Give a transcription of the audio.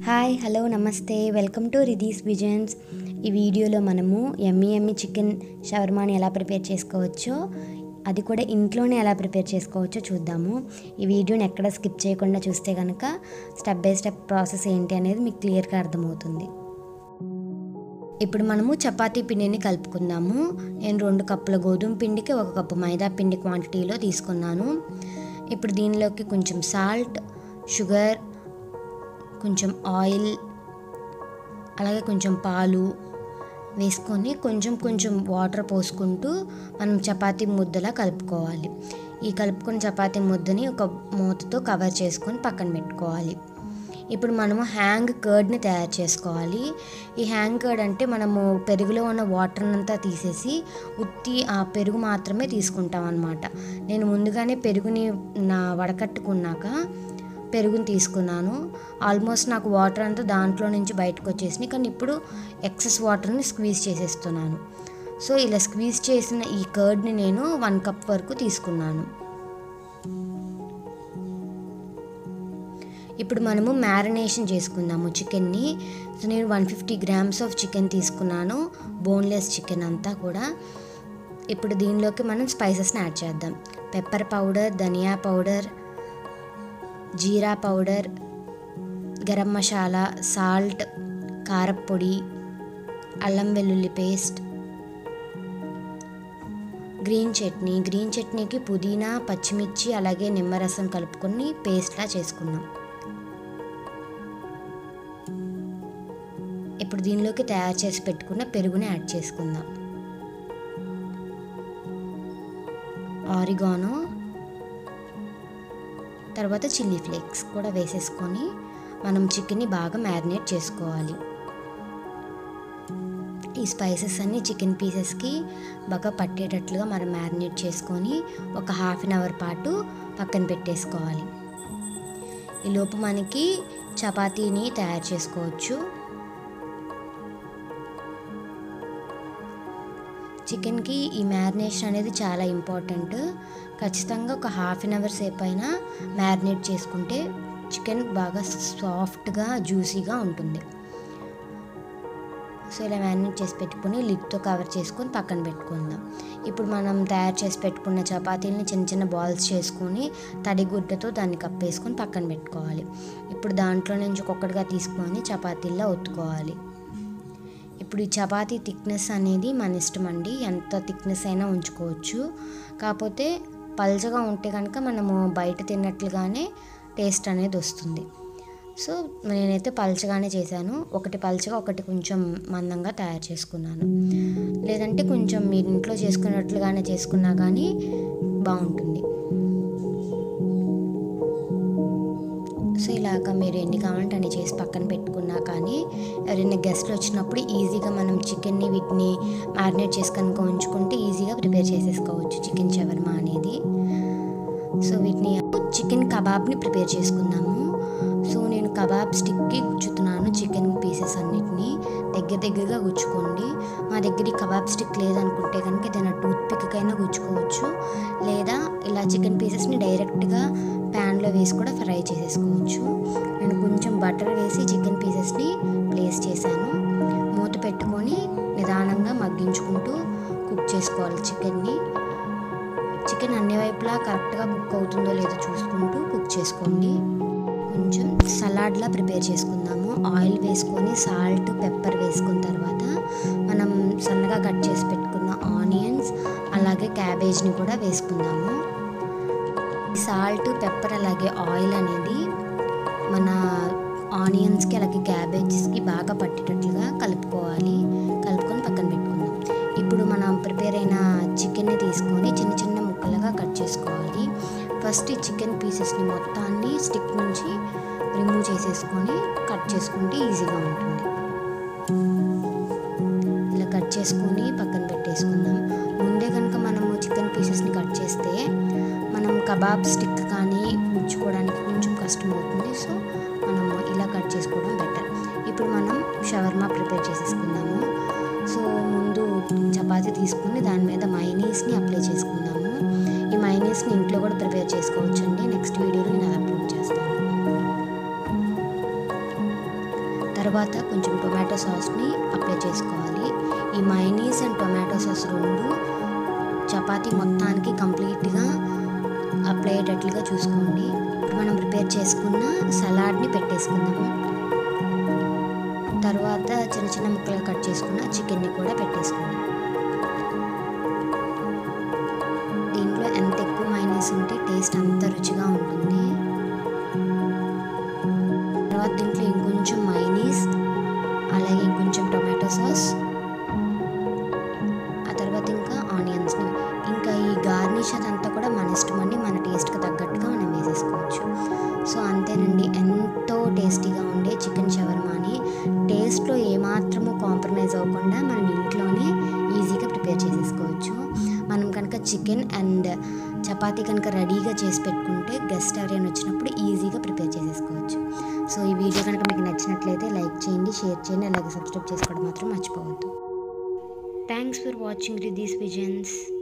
hi hello namaste welcome to Ridhi's visions ఈ వీడియోలో మనము ఎమ్మి ఎమ్మి చికెన్ షవర్మాని ఎలా ప్రిపేర్ చేసుకోవచ్చో అది కూడా ఇంట్లోనే ఎలా ప్రిపేర్ చేసుకోవచ్చో చూద్దాము ఈ వీడియోని ఎక్కడ స్కిప్ చేయకుండా చూస్తే కనుక స్టెప్ బై స్టెప్ ప్రాసెస్ ఏంటి అనేది మీకు క్లియర్గా అర్థమవుతుంది ఇప్పుడు మనము చపాతీ పిండిని కలుపుకుందాము నేను రెండు కప్పుల గోధుమ పిండికి ఒక కప్పు మైదా పిండి క్వాంటిటీలో తీసుకున్నాను ఇప్పుడు దీనిలోకి కొంచెం సాల్ట్ షుగర్ కొంచెం ఆయిల్ అలాగే కొంచెం పాలు వేసుకొని కొంచెం కొంచెం వాటర్ పోసుకుంటూ మనం చపాతీ ముద్దలా కలుపుకోవాలి ఈ కలుపుకున్న చపాతీ ముద్దని ఒక మూతతో కవర్ చేసుకొని పక్కన పెట్టుకోవాలి ఇప్పుడు మనము హ్యాంగ్ కర్డ్ని తయారు చేసుకోవాలి ఈ హ్యాంగ్ కర్డ్ అంటే మనము పెరుగులో ఉన్న వాటర్ అంతా తీసేసి ఉత్తి ఆ పెరుగు మాత్రమే తీసుకుంటాం అనమాట నేను ముందుగానే పెరుగుని నా వడకట్టుకున్నాక పెరుగుని తీసుకున్నాను ఆల్మోస్ట్ నాకు వాటర్ అంతా దాంట్లో నుంచి బయటకు వచ్చేసినాయి కానీ ఇప్పుడు ఎక్సెస్ వాటర్ని స్క్వీజ్ చేసేస్తున్నాను సో ఇలా స్క్వీజ్ చేసిన ఈ కర్డ్ని నేను వన్ కప్ వరకు తీసుకున్నాను ఇప్పుడు మనము మ్యారినేషన్ చేసుకుందాము చికెన్ని సో నేను one fifty grams of chicken తీసుకున్నాను బోన్లెస్ చికెన్ అంతా కూడా ఇప్పుడు దీనిలోకి మనం స్పైసెస్ని యాడ్ చేద్దాం pepper powder dhaniya powder jeera powder garam masala salt కారప్పొడి అల్లం వెల్లుల్లి పేస్ట్ గ్రీన్ చట్నీ గ్రీన్ చట్నీకి పుదీనా పచ్చిమిర్చి అలాగే నిమ్మరసం కలుపుకొని పేస్ట్లా చేసుకున్నాం ఇప్పుడు దీనిలోకి తయారు చేసి పెట్టుకున్న పెరుగుని యాడ్ చేసుకుందాం ఆరిగానో తర్వాత చిల్లీ ఫ్లేక్స్ కూడా వేసేసుకొని మనం చికెన్ని బాగా మ్యారినేట్ చేసుకోవాలి ఈ స్పైసెస్ అన్నీ చికెన్ పీసెస్కి బాగా పట్టేటట్లుగా మనం మ్యారినేట్ చేసుకొని ఒక హాఫ్ అన్ అవర్ పాటు పక్కన పెట్టేసుకోవాలి ఈలోపు మనకి చపాతీని తయారు చేసుకోవచ్చు చికెన్కి ఈ మ్యారినేషన్ అనేది చాలా ఇంపార్టెంట్ ఖచ్చితంగా ఒక హాఫ్ అన్ అవర్ సేపు అయినా మ్యారినేట్ చేసుకుంటే చికెన్ బాగా సాఫ్ట్గా జ్యూసీగా ఉంటుంది సో ఇలా మ్యారినేట్ చేసి పెట్టుకుని లిడ్తో కవర్ చేసుకొని పక్కన పెట్టుకుందాం ఇప్పుడు మనం తయారు చేసి పెట్టుకున్న చపాతీలని చిన్న చిన్న బాల్స్ చేసుకొని తడిగుడ్డతో దాన్ని కప్పేసుకొని పక్కన పెట్టుకోవాలి ఇప్పుడు దాంట్లో నుంచి ఒక్కొక్కటిగా తీసుకొని చపాతీల్లో ఒత్తుకోవాలి ఇప్పుడు ఈ చపాతీ థిక్నెస్ అనేది మన ఇష్టం అండి ఎంత థిక్నెస్ అయినా ఉంచుకోవచ్చు కాకపోతే పల్చగా ఉంటే కనుక మనము బయట తిన్నట్లుగానే టేస్ట్ అనేది వస్తుంది సో నేనైతే పల్చగానే చేశాను ఒకటి పల్చగా ఒకటి కొంచెం మందంగా తయారు చేసుకున్నాను లేదంటే కొంచెం మీరు ఇంట్లో చేసుకున్నట్లుగానే చేసుకున్నా కానీ బాగుంటుంది సో ఇలాగ మీరు ఎన్ని కావాలంటే అన్ని చేసి పక్కన పెట్టుకున్నా కానీ ఎవరైనా గెస్ట్లు వచ్చినప్పుడు ఈజీగా మనం చికెన్ని వీటిని మ్యారినేట్ చేసి కనుక ఉంచుకుంటే ఈజీగా ప్రిపేర్ చేసేసుకోవచ్చు చికెన్ చవర్మా అనేది సో వీటిని చికెన్ కబాబ్ని ప్రిపేర్ చేసుకుందాము సో నేను కబాబ్ స్టిక్కి గుచ్చుతున్నాను చికెన్ పీసెస్ అన్నిటిని దగ్గర దగ్గరగా గుచ్చుకోండి మా దగ్గర ఈ కబాబ్ స్టిక్ లేదనుకుంటే కనుక ఏదైనా టూత్ పిక్కైనా గుచ్చుకోవచ్చు లేదా ఇలా చికెన్ పీసెస్ని డైరెక్ట్గా ప్యాన్లో వేసి కూడా ఫ్రై చేసేసుకోవచ్చు నేను కొంచెం బటర్ వేసి చికెన్ పీసెస్ని ప్లేస్ చేశాను మూత పెట్టుకొని నిదానంగా మగ్గించుకుంటూ కుక్ చేసుకోవాలి చికెన్ని చికెన్ అన్ని వైపులా కరెక్ట్గా కుక్ అవుతుందో లేదో చూసుకుంటూ కుక్ చేసుకోండి కొంచెం సలాడ్లా ప్రిపేర్ చేసుకుందాము ఆయిల్ వేసుకొని సాల్ట్ పెప్పర్ వేసుకున్న తర్వాత మనం సన్నగా కట్ చేసి పెట్టుకున్న ఆనియన్స్ అలాగే క్యాబేజ్ని కూడా వేసుకుందాము సాల్ట్ పెప్పర్ అలాగే ఆయిల్ అనేది మన ఆనియన్స్కి అలాగే క్యాబేజెస్కి బాగా పట్టేటట్లుగా కలుపుకోవాలి కలుపుకొని పక్కన పెట్టుకుందాం ఇప్పుడు మనం ప్రిపేర్ అయిన చికెన్ని తీసుకొని చిన్న చిన్న ముక్కలుగా కట్ చేసుకోవాలి ఫస్ట్ ఈ చికెన్ పీసెస్ని మొత్తాన్ని స్టిక్ నుంచి రిమూవ్ చేసేసుకొని కట్ చేసుకుంటే ఈజీగా ఉంటుంది ఇలా కట్ చేసుకొని పక్కన పెట్టేసుకుందాం ముందే కనుక మనము చికెన్ పీసెస్ని కట్ చేస్తే మనం కబాబ్ స్టిక్ కానీ ఉంచుకోవడానికి కొంచెం కష్టం అవుతుంది సో మనము ఇలా కట్ చేసుకోవడం బెటర్ ఇప్పుడు మనం షవర్మా ప్రిపేర్ చేసేసుకుందాము సో ముందు చపాతీ తీసుకుని దాని మీద మైనీస్ని అప్లై చేసుకుందాము ఈ మైనీస్ని ఇంట్లో కూడా ప్రిపేర్ చేసుకోవచ్చు అండి నెక్స్ట్ వీడియోలో నేను అది అప్లోడ్ చేస్తాను తర్వాత కొంచెం టొమాటో సాస్ని అప్లై చేసుకోవాలి ఈ మైనీస్ అండ్ టొమాటో సాస్ రెండు చపాతీ మొత్తానికి కంప్లీట్గా అప్లై అయ్యేటట్లుగా చూసుకోండి ఇప్పుడు మనం ప్రిపేర్ చేసుకున్న సలాడ్ని పెట్టేసుకుందాము తర్వాత చిన్న చిన్న ముక్కలుగా కట్ చేసుకున్న చికెన్ని కూడా పెట్టేసుకుందాం దీంట్లో ఎంత ఎక్కువ మైనస్ ఉంటే టేస్ట్ అంత రుచిగా ఉంటుంది తర్వాత దీంట్లో ఇంకొంచెం మైనీస్ అలాగే ఇంకొంచెం టొమాటో సాస్ ఆ తర్వాత ఇంకా ఆనియన్స్ని ఇంకా ఈ గార్నిష్ అదంతా కూడా మన ఇష్టం అండి మన టేస్ట్కి తగ్గట్టుగా మనం వేసేసుకోవచ్చు సో అంతేనండి ఎంతో టేస్టీగా ఉండే చికెన్ షవర్మాని టేస్ట్లో ఏమాత్రము కాంప్రమైజ్ అవ్వకుండా మనం ఇంట్లోనే ఈజీగా ప్రిపేర్ చేసేసుకోవచ్చు మనం కనుక చికెన్ అండ్ చపాతీ కనుక రెడీగా చేసి పెట్టుకుంటే గెస్ట్ ఎవరైనా వచ్చినప్పుడు ఈజీగా ప్రిపేర్ చేసేసుకోవచ్చు సో ఈ వీడియో కనుక మీకు నచ్చినట్లయితే లైక్ చేయండి షేర్ చేయండి అలాగే సబ్స్క్రైబ్ చేసుకోవడం మాత్రం మర్చిపోవద్దు thanks for watching Ridhi's visions